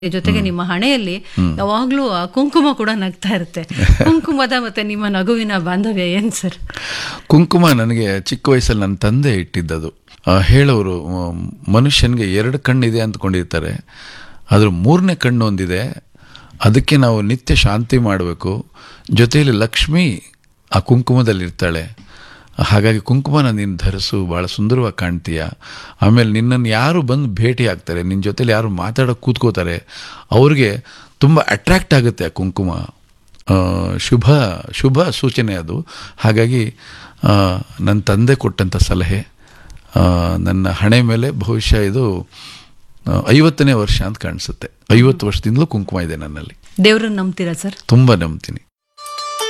ಜೊತೆಗೆ ನಿಮ್ಮ ಹಣೆಯಲ್ಲಿ ಯಾವಾಗ್ಲೂ ಆ ಕುಂಕುಮ ಕೂಡ ನಗ್ತಾ ಇರುತ್ತೆ ಕುಂಕುಮದ ಮತ್ತೆ ನಿಮ್ಮ ನಗುವಿನ ಬಾಂಧವ್ಯ ಏನ್ ಸರ್ ಕುಂಕುಮ ನನಗೆ ಚಿಕ್ಕ ವಯಸ್ಸಲ್ಲಿ ನನ್ನ ತಂದೆ ಇಟ್ಟಿದ್ದದು ಆ, ಹೇಳೋರು ಮ್, ಮನುಷ್ಯನಿಗೆ ಎರಡು ಕಣ್ಣಿದೆ ಅಂದ್ಕೊಂಡಿರ್ತಾರೆ ಅದ್ರ ಮೂರನೇ ಕಣ್ಣು ಒಂದಿದೆ ಅದಕ್ಕೆ ನಾವು ನಿತ್ಯ ಶಾಂತಿ ಮಾಡಬೇಕು ಜೊತೆಯಲ್ಲಿ ಲಕ್ಷ್ಮಿ ಆ ಕುಂಕುಮದಲ್ಲಿ ಇರ್ತಾಳೆ ಹಾಗಾಗಿ ಕುಂಕುಮನ ನೀನು ಧರಿಸು ಭಾಳ ಸುಂದರವಾಗಿ ಕಾಣ್ತೀಯ ಆಮೇಲೆ ನಿನ್ನನ್ನು ಯಾರು ಬಂದು ಭೇಟಿ ಆಗ್ತಾರೆ ನಿನ್ನ ಜೊತೆಲಿ ಯಾರು ಮಾತಾಡೋಕೆ ಕೂತ್ಕೋತಾರೆ ಅವ್ರಿಗೆ ತುಂಬ ಅಟ್ರಾಕ್ಟ್ ಆಗುತ್ತೆ ಆ ಕುಂಕುಮ ಆ, ಶುಭ ಶುಭ ಸೂಚನೆ ಅದು ಹಾಗಾಗಿ ಆ, ನನ್ನ ತಂದೆ ಕೊಟ್ಟಂಥ ಸಲಹೆ ಆ, ನನ್ನ ಹಣೆ ಮೇಲೆ ಬಹುಶಃ ಇದು ಆ, ಐವತ್ತನೇ ವರ್ಷ ಅಂತ ಕಾಣಿಸುತ್ತೆ ಐವತ್ತು ವರ್ಷದಿಂದಲೂ ಕುಂಕುಮ ಇದೆ ನನ್ನಲ್ಲಿ ದೇವ್ರನ್ನ ನಂಬ್ತೀರಾ ಸರ್ ತುಂಬ ನಂಬ್ತೀನಿ